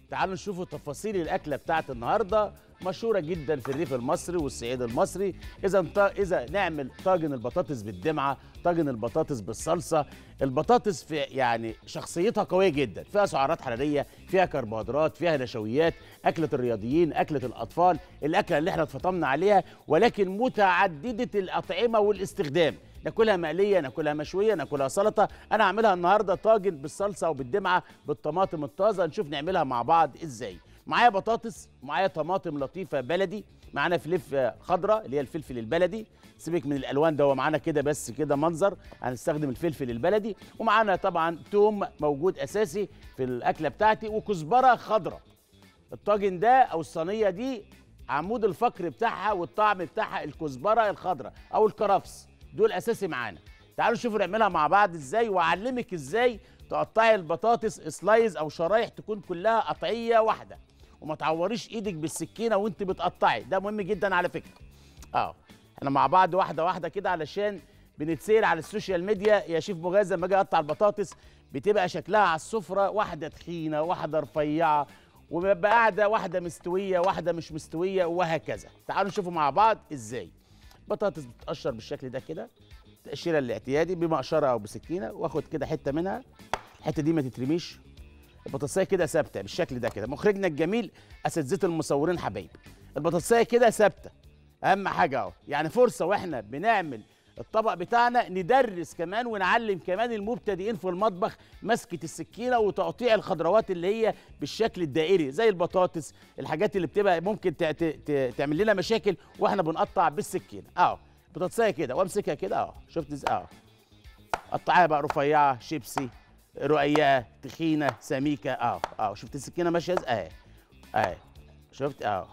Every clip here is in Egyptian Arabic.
تعالوا نشوفوا تفاصيل الاكله بتاعت النهارده مشهوره جدا في الريف المصري والصعيد المصري اذا اذا نعمل طاجن البطاطس بالدمعه طاجن البطاطس بالصلصه البطاطس في يعني شخصيتها قويه جدا فيها سعرات حراريه فيها كربوهيدرات فيها نشويات اكله الرياضيين اكله الاطفال الاكله اللي احنا اتفطمنا عليها ولكن متعدده الاطعمه والاستخدام ناكلها مقليه ناكلها مشويه ناكلها سلطه انا هعملها النهارده طاجن بالصلصه وبالدمعه بالطماطم الطازه نشوف نعملها مع بعض ازاي معايا بطاطس معايا طماطم لطيفه بلدي معانا فليف خضراء اللي هي الفلفل البلدي سيبك من الالوان ده هو معانا كده بس كده منظر هنستخدم الفلفل البلدي ومعانا طبعا توم موجود اساسي في الاكله بتاعتي وكزبره خضراء الطاجن ده او الصينيه دي عمود الفقر بتاعها والطعم بتاعها الكزبره الخضراء او الكرفس دول اساسي معانا تعالوا نشوفوا نعملها مع بعض ازاي واعلمك ازاي تقطعي البطاطس سلايز او شرايح تكون كلها قطعيه واحده وما تعوريش ايدك بالسكينه وانت بتقطعي ده مهم جدا على فكره اه احنا مع بعض واحده واحده كده علشان بنتسير على السوشيال ميديا يا شيف مغازي لما اجي اقطع البطاطس بتبقى شكلها على السفره واحده تخينه واحده رفيعه وبيبقى قاعده واحده مستويه واحده مش مستويه وهكذا تعالوا نشوفوا مع بعض ازاي بطاطس بتتقشر بالشكل ده كده التقشيره الاعتيادي بمقشره او بسكينه واخد كده حته منها الحته دي ما تترميش البطاطسيه كده ثابته بالشكل ده كده مخرجنا الجميل اساتذه المصورين حبايبي البطاطسيه كده ثابته اهم حاجه اهو يعني فرصه واحنا بنعمل الطبق بتاعنا ندرس كمان ونعلم كمان المبتدئين في المطبخ مسكه السكينه وتقطيع الخضروات اللي هي بالشكل الدائري زي البطاطس الحاجات اللي بتبقى ممكن تعمل لنا مشاكل واحنا بنقطع بالسكينه اهو بطاطسيه كده وامسكها كده اهو شفت ازاي اهو قطعها بقى رفيعه شيبسي رقيقه تخينه سميكه اهو اهو شفت السكينه ماشيه ازاي اهي اهي شفت اهو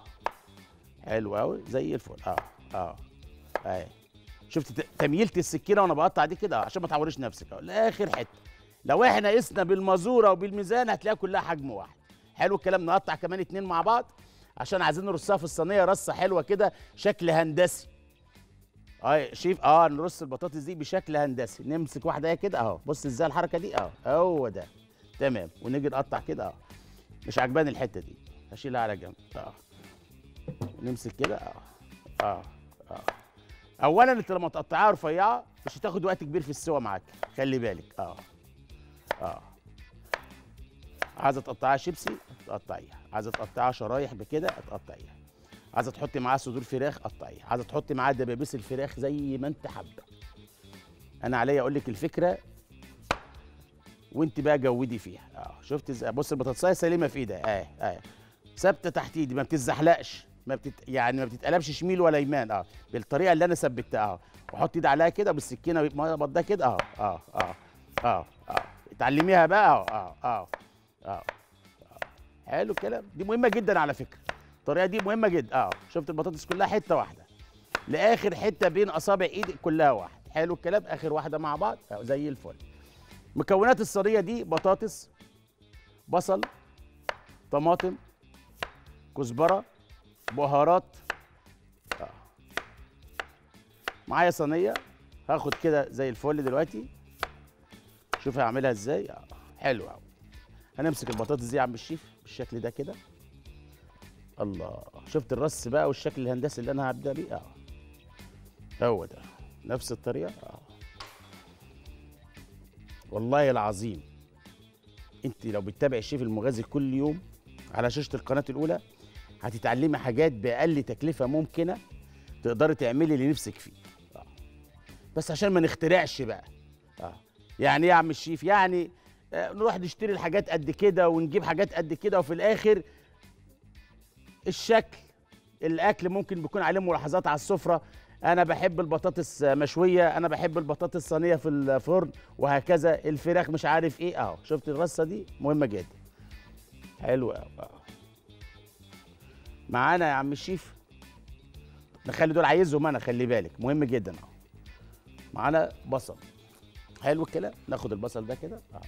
حلو قوي زي الفل اهو اهو اهي شفت تمييله السكينه وانا بقطع دي كده عشان ما تعوريش نفسك اهو لاخر حته لو احنا قسنا بالمازوره وبالميزان هتلاقيها كلها حجم واحد حلو الكلام نقطع كمان اتنين مع بعض عشان عايزين نرصها في الصينيه رصه حلوه كده شكل هندسي اه شيف اه نرص البطاطس دي بشكل هندسي نمسك واحده اهي كده اهو بص ازاي الحركه دي اهو هو ده تمام ونيجي نقطع كده اهو مش عجباني الحته دي هشيلها على جنب اه نمسك كده اه اه اه اولا انت لما تقطعها رفيعه مش هتاخد وقت كبير في السوا معاك خلي بالك اه اه عايزه تقطعها شيبسي تقطعيها عايزه تقطعها شرايح بكده تقطعيها عايزه تحطي معاها صدور فراخ قطعيها عايزه تحطي معاها دبابيس الفراخ زي ما انت حابه انا عليا اقول لك الفكره وانت بقى جودي فيها اه شفت ازاي بص البطاطسايه سليمه في ايدها اه اه ثابته تحت ايدي ما بتتزحلقش ما بتت... يعني ما بتتقلبش شميل ولا يمين اه بالطريقه اللي انا ثبتها اه واحط ايدي عليها كده بالسكينه بضها كده اه اه اه اه اه اتعلميها بقى اه اه اه اه حلو الكلام دي مهمه جدا على فكره الطريقه دي مهمه جدا اه شفت البطاطس كلها حته واحده لاخر حته بين اصابع ايدك كلها واحد حلو الكلام اخر واحده مع بعض آه زي الفل مكونات الصينيه دي بطاطس بصل طماطم كزبره بهارات آه. معايا صينيه هاخد كده زي الفل دلوقتي شوف هعملها ازاي آه. حلو قوي هنمسك البطاطس دي يا عم الشيف بالشكل ده كده الله شفت الرص بقى والشكل الهندسي اللي انا هبدا بيه اه هو ده نفس الطريقه اه والله العظيم انت لو بتتابع الشيف المغازي كل يوم على شاشه القناه الاولى هتتعلمي حاجات باقل تكلفه ممكنه تقدري تعملي اللي نفسك فيه آه. بس عشان ما نخترعش بقى اه يعني ايه يا عم الشيف يعني آه نروح نشتري الحاجات قد كده ونجيب حاجات قد كده وفي الاخر الشكل الاكل ممكن بيكون عليه ملاحظات على السفره انا بحب البطاطس مشويه انا بحب البطاطس صينيه في الفرن وهكذا الفراخ مش عارف ايه اهو شفت الرصه دي مهمه جدا حلو قوي معانا يا عم الشيف نخلي دول عايزهم انا خلي بالك مهم جدا اهو معانا بصل حلو الكلام ناخد البصل ده كده اه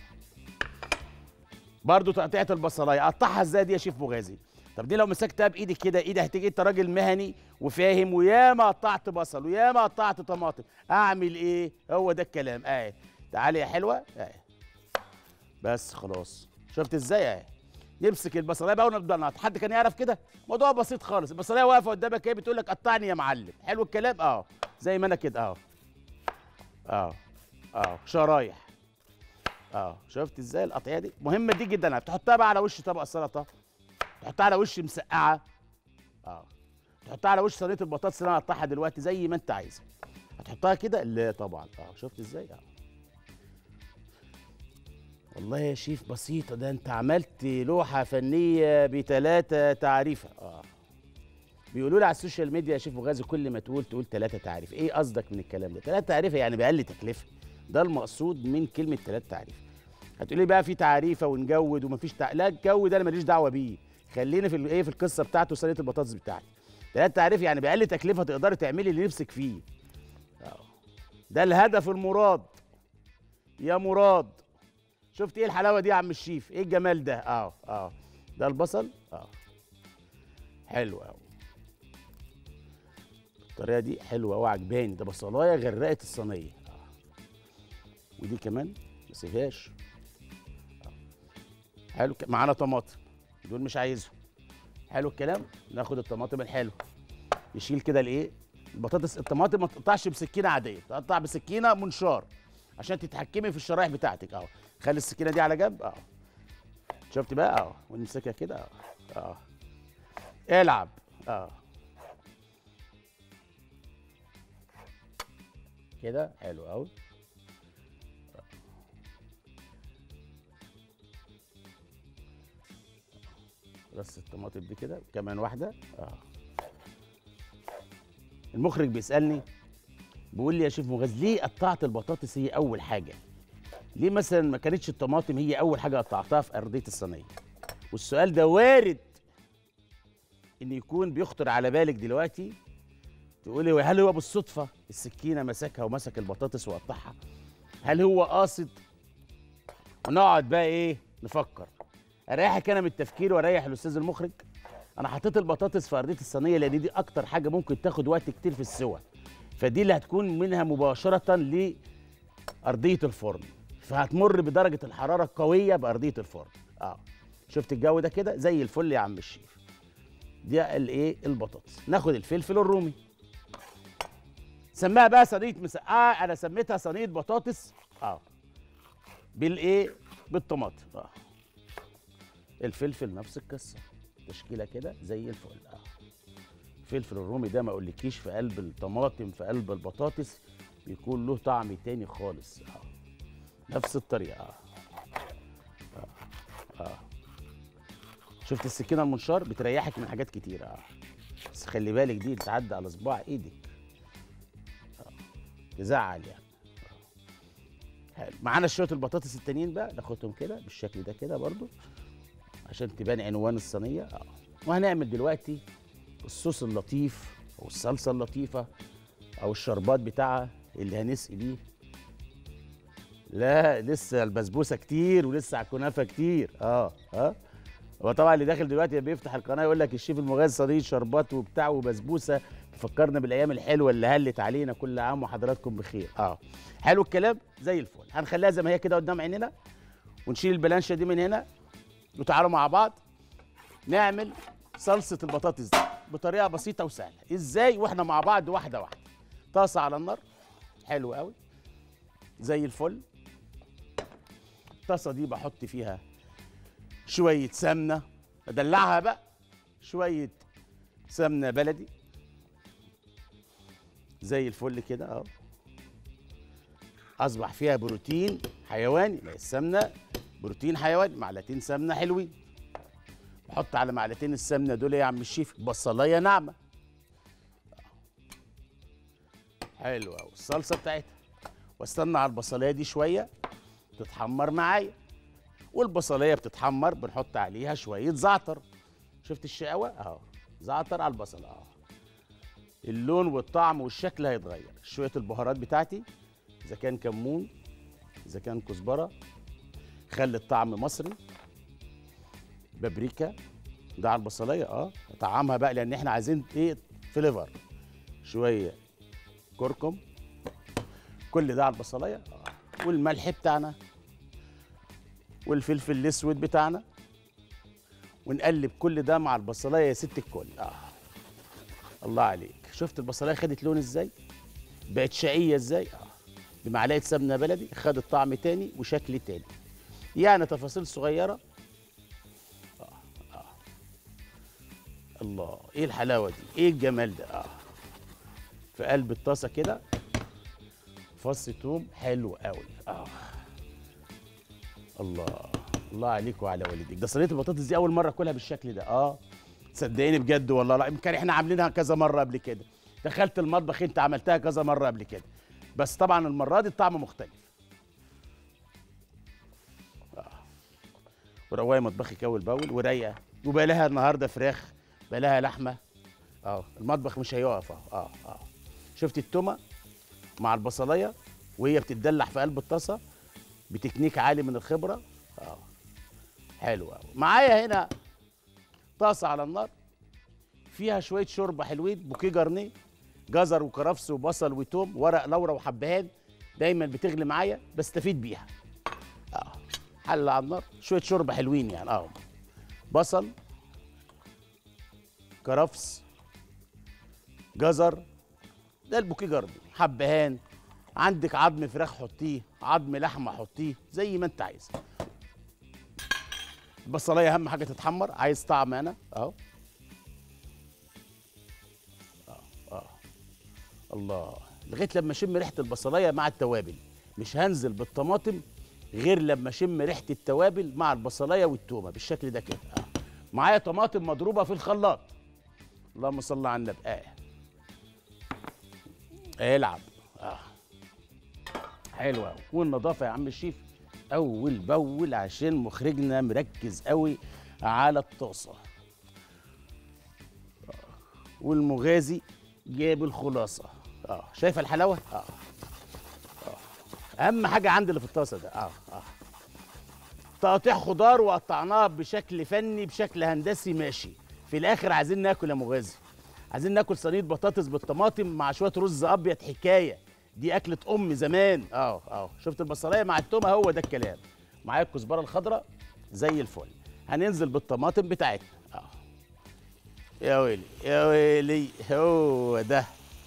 برضه تقطيعه البصلايه اقطعها ازاي دي يا شيف مغازي طب دي لو مسكتها بايدك كده ايدي هتيجي انت راجل مهني وفاهم وياما قطعت بصل وياما قطعت طماطم اعمل ايه هو ده الكلام اهي تعالي يا حلوه اهي بس خلاص شفت ازاي اهي نمسك البصلايه بقى ونبدا نقطع حد كان يعرف كده موضوع بسيط خالص البصلايه واقفه قدامك ايه بتقول لك قطعني يا معلم حلو الكلام اه زي ما انا كده اه اه اه شرايح اه شفت ازاي القطعيه دي مهمه دي جدا بتحطها بقى على وش طبق السلطه تحطها على وش مسقعه اه تحطها على وش صينيه البطاطس اللي انا هقطعها دلوقتي زي ما انت عايز هتحطها كده لا طبعا اه شفت ازاي اه والله يا شيف بسيطة ده انت عملت لوحة فنية بثلاثة تعريفة اه بيقولوا لي على السوشيال ميديا يا شيف مغازي كل ما تقول تقول ثلاثة تعريف ايه قصدك من الكلام ده ثلاثة تعريفة يعني بأقل تكلفة ده المقصود من كلمة ثلاثة تعريف هتقولي بقى في تعريفة ونجود ومفيش تع... لا الجو ده انا ماليش دعوة بيه خليني في ال- ايه في القصة بتاعته صينية البطاطس بتاعتي ثلاثة تعريف يعني بأقل تكلفة تقدري تعملي اللي نفسك فيه آه. ده الهدف المراد يا مراد شفت ايه الحلاوه دي يا عم الشيف ايه الجمال ده اه اه ده البصل اه حلو قوي الطريقه دي حلوه وعجباني ده بصلايه غرقت الصينيه آه. ودي كمان ما سيبهاش آه. حلو ك- معانا طماطم دول مش عايزهم حلو الكلام ناخد الطماطم الحلو يشيل كده الايه البطاطس الطماطم ما تقطعش بسكينه عاديه تقطع بسكينه منشار عشان تتحكمي في الشرايح بتاعتك اهو خلي السكينه دي على جنب اهو شفت بقى اهو ونمسكها كده اهو اه العب اه كده حلو قوي بس الطماطم دي كده كمان واحده اه المخرج بيسالني بيقول لي يا شيف مغاز ليه قطعت البطاطس هي اول حاجه ليه مثلا ما كانتش الطماطم هي اول حاجه قطعتها في ارضيه الصينيه والسؤال ده وارد ان يكون بيخطر على بالك دلوقتي تقولي هل هو بالصدفه السكينه مسكها ومسك البطاطس وقطعها هل هو قاصد ونقعد بقى ايه نفكر اريحك انا من التفكير واريح الاستاذ المخرج انا حطيت البطاطس في ارضيه الصينيه لان دي اكتر حاجه ممكن تاخد وقت كتير في السوى فدي اللي هتكون منها مباشره لارضيه الفرن فهتمر بدرجه الحراره القويه بارضيه الفرن اه شفت الجو ده كده زي الفل يا عم الشيف دي الايه البطاطس ناخد الفلفل الرومي سماها بقى صينيه مسقعه انا سميتها صينيه بطاطس اه بالايه بالطماطم اه الفلفل نفس القصه تشكيله كده زي الفل اه الفلفل الرومي ده ما اقولكيش في قلب الطماطم في قلب البطاطس بيكون له طعم تاني خالص اه نفس الطريقه اه اه, آه. شفت السكينه المنشار بتريحك من حاجات كتير اه بس خلي بالك دي تعدي على صباع ايدك آه. تزعل يعني آه. حلو معانا شويه البطاطس التانيين بقى ناخدهم كده بالشكل ده كده برضو عشان تبان عنوان الصينيه اه وهنعمل دلوقتي الصوص اللطيف او الصلصه اللطيفه او الشربات بتاعها اللي هنسقي بيه لا لسه البسبوسه كتير ولسه على الكنافه كتير اه اه هو طبعا اللي داخل دلوقتي بيفتح القناه يقول لك الشيف المغاز صينيه شربات وبتاع وبسبوسه فكرنا بالايام الحلوه اللي هلت علينا كل عام وحضراتكم بخير اه حلو الكلام زي الفل هنخليها زي ما هي كده قدام عيننا ونشيل البلانشه دي من هنا وتعالوا مع بعض نعمل صلصه البطاطس دي بطريقه بسيطه وسهله ازاي واحنا مع بعض واحده واحده طاسه على النار حلو قوي زي الفل الطاسه دي بحط فيها شويه سمنه ادلعها بقى شويه سمنه بلدي زي الفل كده اهو اصبح فيها بروتين حيواني ما هي السمنه بروتين حيواني معلقتين سمنه حلوين بحط على معلقتين السمنه دول يا عم الشيف بصلايه ناعمه حلو قوي الصلصه بتاعتها واستنى على البصلايه دي شويه تتحمر معايا والبصلايه بتتحمر بنحط عليها شويه زعتر شفت الشقاوه اهو زعتر على البصل اهو اللون والطعم والشكل هيتغير شويه البهارات بتاعتي اذا كان كمون اذا كان كزبره خلي الطعم مصري بابريكا ده على البصلايه اه طعمها بقى لان احنا عايزين ايه فليفر شويه كركم كل ده على البصلايه آه. والملح بتاعنا والفلفل الاسود بتاعنا ونقلب كل ده مع البصلايه يا ست الكل اه الله عليك شفت البصلايه خدت لون ازاي بقت شقيه ازاي اه بمعلقه سمنه بلدي خدت طعم تاني وشكل تاني يعني تفاصيل صغيره آه. آه. الله ايه الحلاوه دي ايه الجمال ده اه في قلب الطاسه كده فص توم حلو قوي اه الله الله عليك وعلى والديك ده صينيه البطاطس دي اول مره اكلها بالشكل ده اه صدقيني بجد والله لا يمكن احنا عاملينها كذا مره قبل كده دخلت المطبخ انت عملتها كذا مره قبل كده بس طبعا المره دي الطعم مختلف آه. وروايه مطبخي كول باول ورايقه وبقى لها النهارده فراخ بقى لها لحمه اه المطبخ مش هيقف اه اه اه شفت التومه مع البصلايه وهي بتتدلع في قلب الطاسه بتكنيك عالي من الخبره اه حلو قوي معايا هنا طاسه على النار فيها شويه شوربه حلوين بوكيه جرنيه جزر وكرفس وبصل وتوم ورق لورا وحبهان دايما بتغلي معايا بستفيد بيها اه حله على النار شويه شوربه حلوين يعني اه بصل كرفس جزر ده البوكيه جرنيه حبهان عندك عظم فراخ حطيه عظم لحمه حطيه زي ما انت عايز البصلايه اهم حاجه تتحمر عايز طعم انا اهو اه اه الله لغايه لما اشم ريحه البصلايه مع التوابل مش هنزل بالطماطم غير لما اشم ريحه التوابل مع البصلايه والتومه بالشكل ده كده اه معايا طماطم مضروبه في الخلاط اللهم صل على النبي اه العب اه حلو قوي والنظافه يا عم الشيف اول باول عشان مخرجنا مركز قوي على الطاسه آه. والمغازي جاب الخلاصه اه شايف الحلاوه اه اه اهم حاجه عندي اللي في الطاسه ده اه اه تقطيع خضار وقطعناها بشكل فني بشكل هندسي ماشي في الاخر عايزين ناكل يا مغازي عايزين ناكل صينيه بطاطس بالطماطم مع شويه رز ابيض حكايه دي اكله ام زمان اه اه شفت البصلايه مع التومه هو ده الكلام معايا الكزبره الخضراء زي الفل هننزل بالطماطم بتاعتنا اه يا ويلي يا ويلي هو ده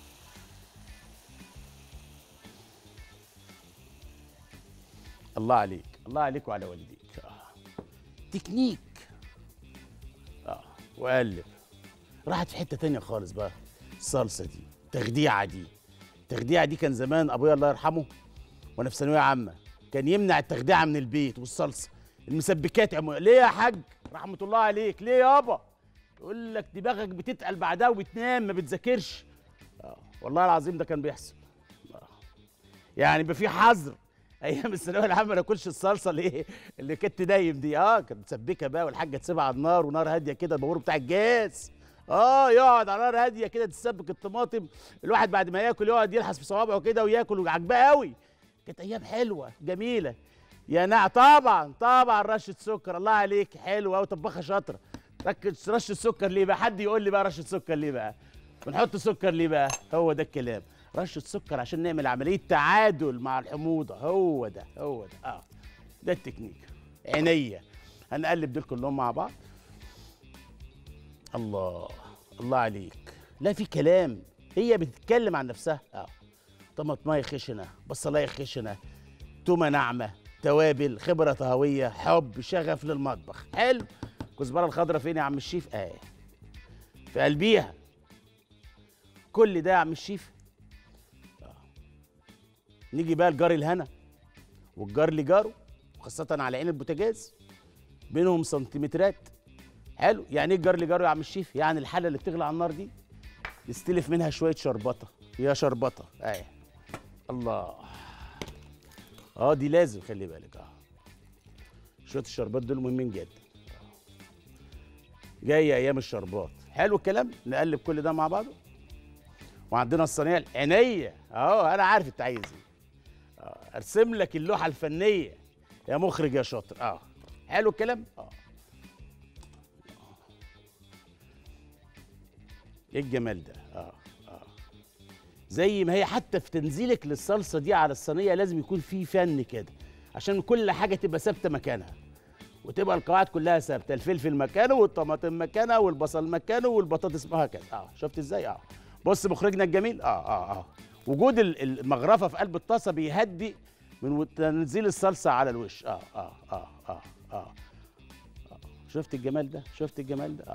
الله عليك الله عليك وعلى والديك آه. تكنيك اه وقلب راحت في حته تانية خالص بقى الصلصه دي التخديعه دي التخديعه دي كان زمان ابويا الله يرحمه وانا في ثانويه عامه كان يمنع التخديعه من البيت والصلصه المسبكات يا ليه يا حاج رحمه الله عليك ليه يابا يقول لك دماغك بتتقل بعدها وبتنام ما بتذاكرش آه. والله العظيم ده كان بيحصل آه. يعني يبقى في حظر ايام الثانويه العامه ما ناكلش الصلصه اللي ايه اللي كانت نايم دي اه كانت مسبكه بقى والحاجه تسيبها على النار ونار هاديه كده البابور بتاع الجاز اه يقعد على نار هاديه كده تسبك الطماطم الواحد بعد ما ياكل يقعد يلحس في صوابعه كده وياكل وعجباه قوي كانت ايام حلوه جميله يا نعم طبعا طبعا رشه سكر الله عليك حلوه قوي طباخه شاطره ركز رشه سكر ليه بقى حد يقول لي بقى رشه سكر ليه بقى بنحط سكر ليه بقى هو ده الكلام رشه سكر عشان نعمل عمليه تعادل مع الحموضه هو ده هو ده اه ده التكنيك عينيا هنقلب دول كلهم مع بعض الله الله عليك لا في كلام هي بتتكلم عن نفسها اه طماطمايه خشنه بصلايه خشنه تومه ناعمه توابل خبره طهويه حب شغف للمطبخ حلو الكزبره الخضراء فين يا عم الشيف اه في قلبيها كل ده يا عم الشيف آه. نيجي بقى لجار الهنا والجار لجاره وخاصة على عين البوتاجاز بينهم سنتيمترات حلو يعني ايه الجار لجاره يا عم الشيف يعني الحله اللي بتغلي على النار دي يستلف منها شويه شربطه يا شربطه اهي الله اه دي لازم خلي بالك اه شويه الشربات دول مهمين جدا جايه ايام الشربات حلو الكلام نقلب كل ده مع بعضه وعندنا الصينيه عينيا اهو انا عارف انت عايز ايه آه، ارسم لك اللوحه الفنيه يا مخرج يا شاطر اه حلو الكلام اه ايه الجمال ده اه اه زي ما هي حتى في تنزيلك للصلصه دي على الصينيه لازم يكون في فن كده عشان كل حاجه تبقى ثابته مكانها وتبقى القواعد كلها ثابته الفلفل مكانه والطماطم مكانها والبصل مكانه والبطاطس هكذا اه شفت ازاي اه بص مخرجنا الجميل اه اه اه وجود ال- المغرفه في قلب الطاسه بيهدي من تنزيل الصلصه على الوش اه اه اه اه اه, آه. شفت الجمال ده شفت الجمال ده اه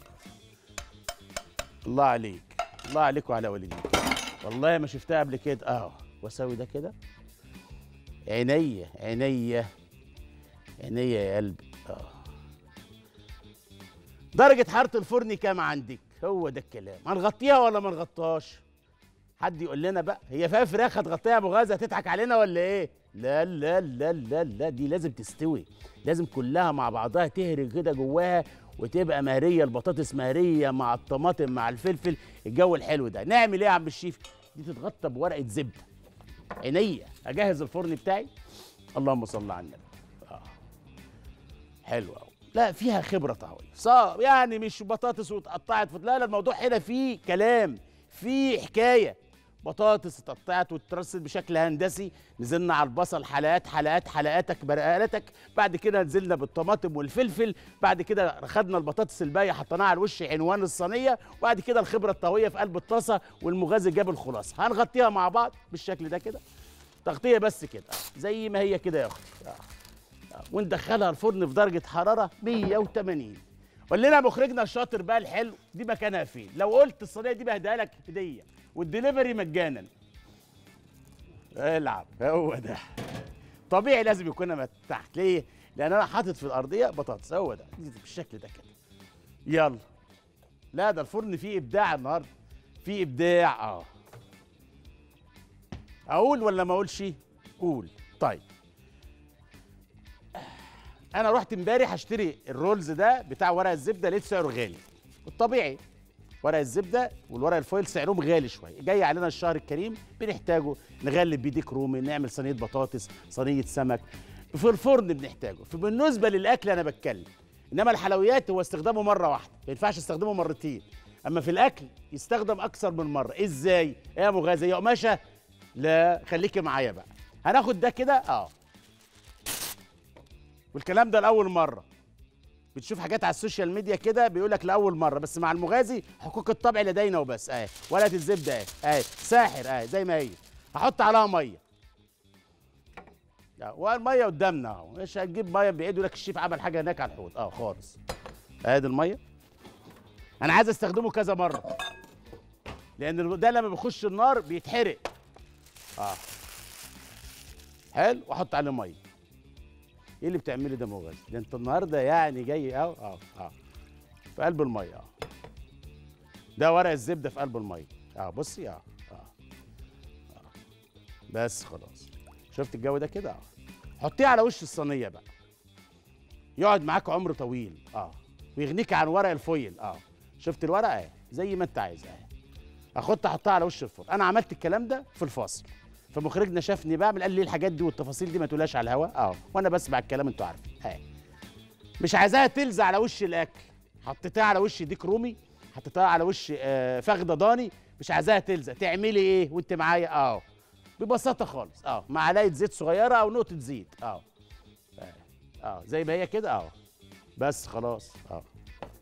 الله عليك الله عليك وعلى والديك والله ما شفتها قبل كده اه واسوي ده كده عينيا عينيا عينيا يا قلبي اه درجة حرارة الفرن كام عندك؟ هو ده الكلام، هنغطيها ولا ما نغطاش؟ حد يقول لنا بقى هي فيها فراخ هتغطيها ابو غازه هتضحك علينا ولا ايه؟ لا لا لا لا لا دي لازم تستوي، لازم كلها مع بعضها تهري كده جواها وتبقى مهريه البطاطس مهريه مع الطماطم مع الفلفل الجو الحلو ده، نعمل ايه يا عم الشيف؟ دي تتغطى بورقه زبده. عينيا اجهز الفرن بتاعي اللهم صل على النبي. حلو قوي لا فيها خبره طهويه صعب يعني مش بطاطس واتقطعت في لا لا الموضوع هنا فيه كلام فيه حكايه بطاطس اتقطعت واترصت بشكل هندسي نزلنا على البصل حلقات حلقات حلقاتك برقالتك بعد كده نزلنا بالطماطم والفلفل بعد كده خدنا البطاطس الباقيه حطيناها على الوش عنوان الصينيه وبعد كده الخبره الطهويه في قلب الطاسه والمغازي جاب الخلاصه هنغطيها مع بعض بالشكل ده كده تغطيه بس كده آه، زي ما هي كده يا اختي آه. وندخلها الفرن في درجه حراره 180 قول لنا مخرجنا الشاطر بقى الحلو دي مكانها فين لو قلت الصينيه دي بهديها لك هديه والدليفري مجانا العب هو ده طبيعي لازم يكون أنا تحت ليه لان انا حاطط في الارضيه بطاطس هو ده دي بالشكل ده كده يلا لا ده الفرن فيه ابداع النهارده فيه ابداع اه اقول ولا ما اقولش قول طيب انا رحت امبارح اشتري الرولز ده بتاع ورق الزبده لقيت سعره غالي الطبيعي ورق الزبده والورق الفويل سعرهم غالي شويه جاي علينا الشهر الكريم بنحتاجه نغلب بيه ديك رومي نعمل صينيه بطاطس صينيه سمك في الفرن بنحتاجه فبالنسبه للاكل انا بتكلم انما الحلويات هو استخدامه مره واحده ما ينفعش استخدمه مرتين اما في الاكل يستخدم اكثر من مره ازاي ايه يا مغازي يا قماشه لا خليكي معايا بقى هناخد ده كده اه والكلام ده لاول مره بتشوف حاجات على السوشيال ميديا كده بيقول لك لاول مره بس مع المغازي حقوق الطبع لدينا وبس اهي ورقه الزبده اهي اهي ساحر اهي زي ما هي هحط عليها ميه لا، والميه قدامنا اهو مش هتجيب ميه بعيد يقول لك الشيف عمل حاجه هناك على الحوض اه خالص ادي الميه انا عايز استخدمه كذا مره لان ده لما بيخش النار بيتحرق اه حلو واحط عليه ميه ايه اللي بتعمله ده مغازي ده انت النهارده يعني جاي اهو اه اه في قلب الميه اه ده ورق الزبده في قلب الميه اه بصي اه اه آه. بس خلاص شفت الجو ده كده اه حطيه على وش الصينيه بقى يقعد معاك عمر طويل اه ويغنيك عن ورق الفويل اه شفت الورقه اهي زي ما انت عايز اهي اخدت احطها على وش الفرن انا عملت الكلام ده في الفاصل فمخرجنا شافني بعمل قال لي الحاجات دي والتفاصيل دي ما تقولهاش على الهواء اه وانا بسمع الكلام انتوا عارفين اهي مش عايزاها تلزق على وش الاكل حطيتها على وش ديك رومي حطيتها على وش آه فخده ضاني مش عايزاها تلزق تعملي ايه وانت معايا اه ببساطه خالص اه معلقه زيت صغيره او نقطه زيت اه اه, آه. زي ما هي كده اه بس خلاص اه آه.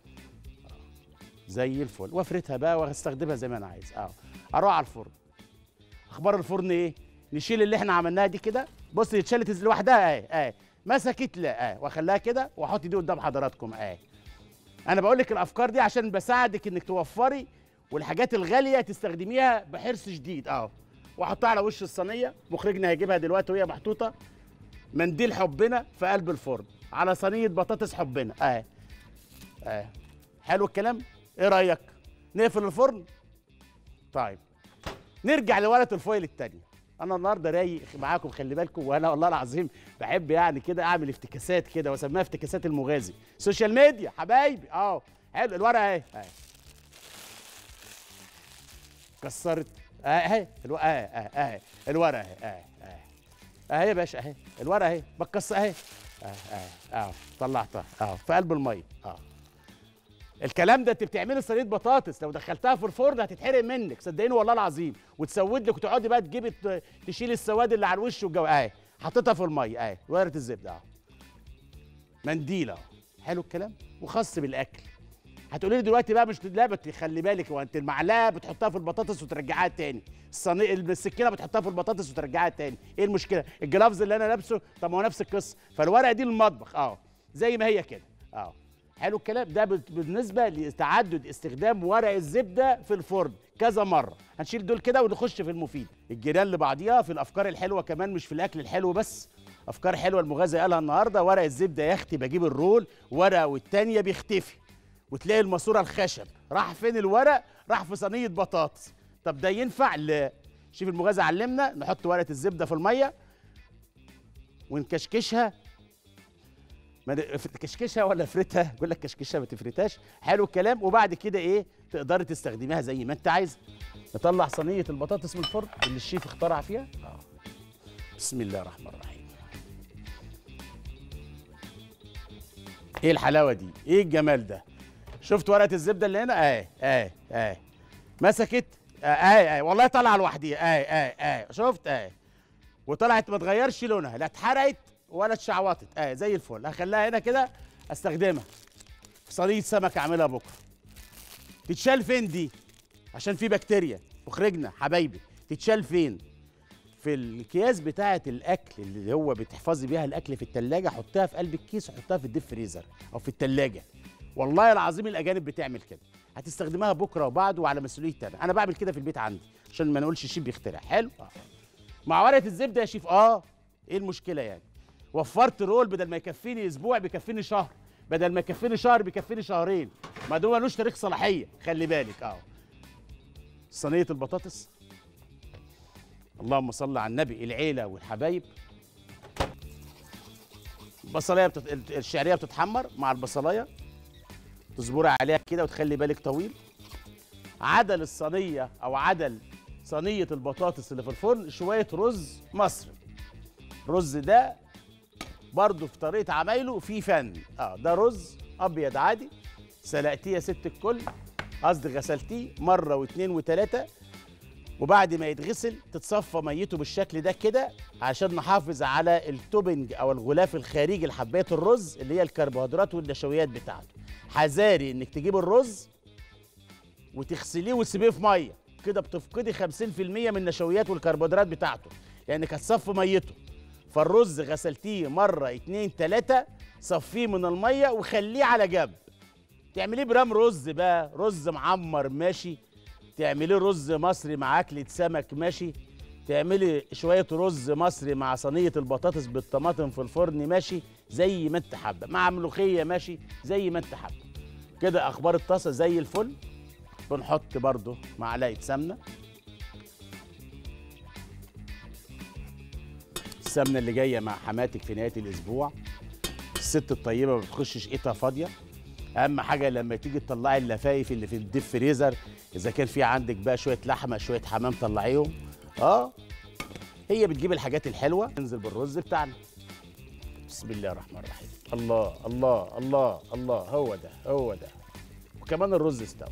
زي الفل وافردها بقى واستخدمها زي ما انا عايز اه اروح على الفرن اخبار الفرن ايه نشيل اللي احنا عملناها دي كده بص اتشالت لوحدها اهي اهي مسكت لا اهي واخليها كده واحط دي قدام حضراتكم اهي انا بقول لك الافكار دي عشان بساعدك انك توفري والحاجات الغاليه تستخدميها بحرص شديد اه واحطها على وش الصينيه مخرجنا هيجيبها دلوقتي وهي محطوطه منديل حبنا في قلب الفرن على صينيه بطاطس حبنا اهي اهي حلو الكلام ايه رايك نقفل الفرن طيب نرجع لورقه الفويل التانية انا النهارده رايق معاكم خلي بالكم وانا والله العظيم بحب يعني كده اعمل افتكاسات كده واسميها افتكاسات المغازي سوشيال ميديا حبايبي اه حلو الورقه اهي اهي كسرت اهي الورقه اهي اهي اهي الورقه اهي اهي اهي اهي يا باشا اهي الورقه اهي بتكسر اهي اهي اهي اه طلعتها اه في قلب الميه اه الكلام ده انت بتعملي صينيه بطاطس لو دخلتها في الفرن هتتحرق منك صدقيني والله العظيم وتسود لك وتقعدي بقى تجيبي ت- تشيلي السواد اللي على الوش والجو اهي حطيتها في الميه اهي ورقه الزبده اهو منديل اهو حلو الكلام وخاص بالاكل هتقولي لي دلوقتي بقى مش لا بت- خلي بالك هو انت المعلقه بتحطها في البطاطس وترجعها تاني الصينيه السكينه بتحطها في البطاطس وترجعها تاني ايه المشكله الجلافز اللي انا لابسه طب ما هو نفس القصه فالورقه دي للمطبخ اه زي ما هي كده اه حلو الكلام ده بت- بالنسبه لتعدد استخدام ورق الزبده في الفرن كذا مره هنشيل دول كده ونخش في المفيد الجيران لبعضيها في الافكار الحلوه كمان مش في الاكل الحلو بس افكار حلوه المغازي قالها النهارده ورق الزبده يا اختي بجيب الرول ورقه والتانيه بيختفي وتلاقي الماسوره الخشب راح فين الورق راح في صينيه بطاطس طب ده ينفع لا شوف المغازي علمنا نحط ورقه الزبده في الميه ونكشكشها ما ن- تكشكشها ولا افرتها يقول لك كشكشها ما تفرتهاش حلو الكلام وبعد كده ايه تقدري تستخدميها زي ما انت عايز نطلع صينيه البطاطس من الفرن اللي الشيف اخترع فيها آه. بسم الله الرحمن الرحيم ايه الحلاوه دي ايه الجمال ده شفت ورقه الزبده اللي هنا اهي اهي اهي مسكت اهي اهي والله طالعه لوحديها اهي اهي اهي شفت اهي وطلعت ما تغيرش لونها لا اتحرقت ولا اتشعوطت اهي زي الفل هخليها هنا كده استخدمها في صينيه سمك اعملها بكره تتشال فين دي عشان في بكتيريا مخرجنا حبايبي تتشال فين في الكياس بتاعه الاكل اللي هو بتحفظي بيها الاكل في التلاجة حطها في قلب الكيس وحطها في الديب فريزر او في التلاجة والله العظيم الاجانب بتعمل كده هتستخدمها بكره وبعده وعلى مسؤوليتي انا انا بعمل كده في البيت عندي عشان ما نقولش الشيف بيخترع حلو آه. مع ورقه الزبده يا شيف اه ايه المشكله يعني وفرت رول بدل ما يكفيني اسبوع بيكفيني شهر بدل ما يكفيني شهر بيكفيني شهرين ما ده ملوش تاريخ صلاحيه خلي بالك اه صينيه البطاطس اللهم صل على النبي العيله والحبايب البصلايه بتت... الشعريه بتتحمر مع البصلايه تصبري عليها كده وتخلي بالك طويل عدل الصينيه او عدل صينيه البطاطس اللي في الفرن شويه رز مصري الرز ده برضه في طريقه عمايله في فن اه ده رز ابيض عادي سلقتيه يا ست الكل قصدي غسلتيه مره واثنين وثلاثه وبعد ما يتغسل تتصفى ميته بالشكل ده كده عشان نحافظ على التوبنج او الغلاف الخارجي لحبايه الرز اللي هي الكربوهيدرات والنشويات بتاعته حذاري انك تجيب الرز وتغسليه وتسيبيه في ميه كده بتفقدي 50% من النشويات والكربوهيدرات بتاعته لانك هتصفي ميته فالرز غسلتيه مره اتنين تلاته صفيه من الميه وخليه على جنب تعمليه برام رز بقى رز معمر ماشي تعمليه رز مصري مع اكله سمك ماشي تعملي شويه رز مصري مع صينيه البطاطس بالطماطم في الفرن ماشي زي ما انت حابه مع ملوخيه ماشي زي ما انت حابه كده اخبار الطاسه زي الفل بنحط برضو معلقه سمنه السمنه اللي جايه مع حماتك في نهايه الاسبوع الست الطيبه ما بتخشش ايدها فاضيه اهم حاجه لما تيجي تطلعي اللفايف اللي في الديب فريزر اذا كان في عندك بقى شويه لحمه شويه حمام طلعيهم اه هي بتجيب الحاجات الحلوه ننزل بالرز بتاعنا بسم الله الرحمن الرحيم الله الله الله الله هو ده هو ده وكمان الرز استوى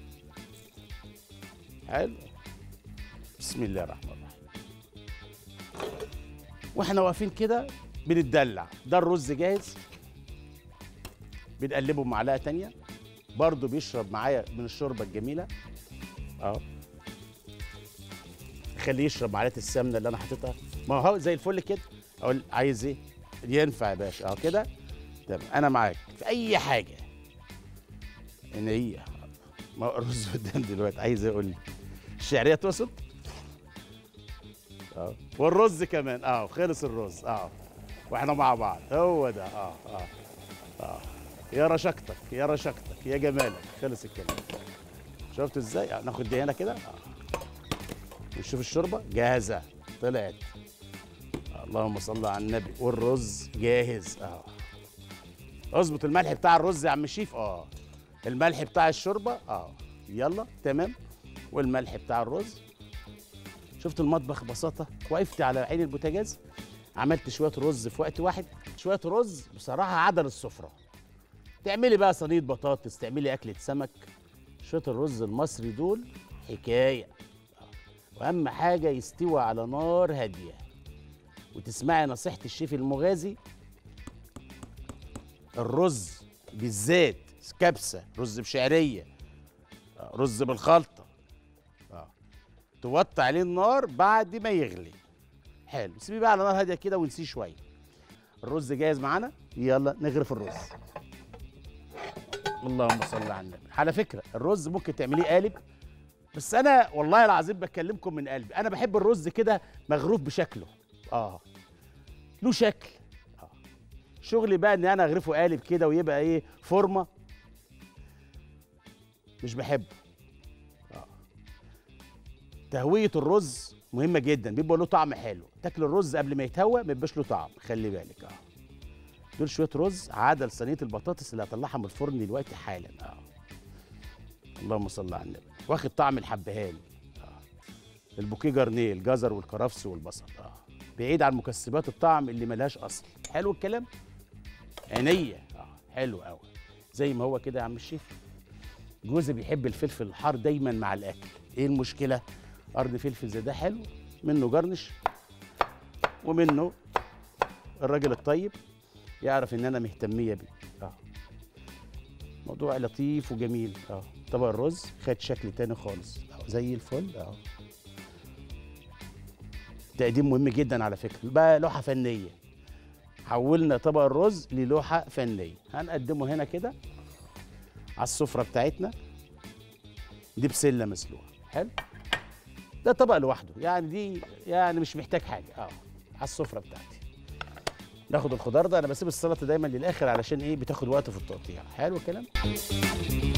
حلو بسم الله الرحمن الرحيم واحنا واقفين كده بنتدلع ده الرز جاهز بنقلبه بمعلقه تانية برضه بيشرب معايا من الشوربه الجميله اه خليه يشرب معلقه السمنه اللي انا حاططها ما هو زي الفل كده اقول عايز ايه ينفع يا باشا اه كده تمام انا معاك في اي حاجه ان هي ما هو الرز قدام دلوقتي عايز يقول لي الشعريه تقصد اه والرز كمان اه خلص الرز اه واحنا مع بعض هو ده اه اه اه يا رشاقتك يا رشاقتك يا جمالك خلص الكلام شفت ازاي آه، ناخد دي هنا كده آه. ونشوف الشوربه جاهزه طلعت اللهم صل على النبي والرز جاهز اه اظبط الملح بتاع الرز يا عم الشيف اه الملح بتاع الشوربه اه يلا تمام والملح بتاع الرز شفت المطبخ ببساطه وقفت على عين البوتاجاز عملت شويه رز في وقت واحد شويه رز بصراحه عدل السفره تعملي بقى صينيه بطاطس تعملي اكله سمك شويه الرز المصري دول حكايه واهم حاجه يستوى على نار هاديه وتسمعي نصيحه الشيف المغازي الرز بالذات كبسه رز بشعريه آه، رز بالخلطه اه توطي عليه النار بعد ما يغلي حلو سيبيه بقى على نار هاديه كده ونسيه شويه الرز جاهز معانا يلا نغرف الرز اللهم صل على النبي على فكره الرز ممكن تعمليه قالب بس انا والله العظيم بكلمكم من قلبي انا بحب الرز كده مغروف بشكله اه له شكل آه. شغلي بقى ان انا اغرفه قالب كده ويبقى ايه فورمه مش بحبه آه. تهويه الرز مهمه جدا بيبقى له طعم حلو تاكل الرز قبل ما يتهوى ما يبقاش له طعم خلي بالك اه دول شويه رز عدل صينيه البطاطس اللي هطلعها من الفرن دلوقتي حالا اه اللهم صل على النبي واخد طعم الحبهان آه. البوكيه جرنيه الجزر والكرفس والبصل اه بعيد عن مكسبات الطعم اللي ملهاش اصل حلو الكلام عينيا اه حلو قوي زي ما هو كده يا عم الشيف جوزي بيحب الفلفل الحار دايما مع الاكل ايه المشكله قرن فلفل زي ده حلو منه جرنش ومنه الراجل الطيب يعرف ان انا مهتميه بيه اه موضوع لطيف وجميل اه طبق الرز خد شكل تاني خالص اه زي الفل اه تقديم مهم جدا على فكره بقى لوحه فنيه حولنا طبق الرز للوحه فنيه هنقدمه هنا كده على السفره بتاعتنا دي بسله مسلوقه حلو ده طبق لوحده يعني دي يعني مش محتاج حاجه اه على السفره بتاعتي ناخد الخضار ده انا بسيب السلطه دايما للاخر علشان ايه بتاخد وقت في التقطيع حلو الكلام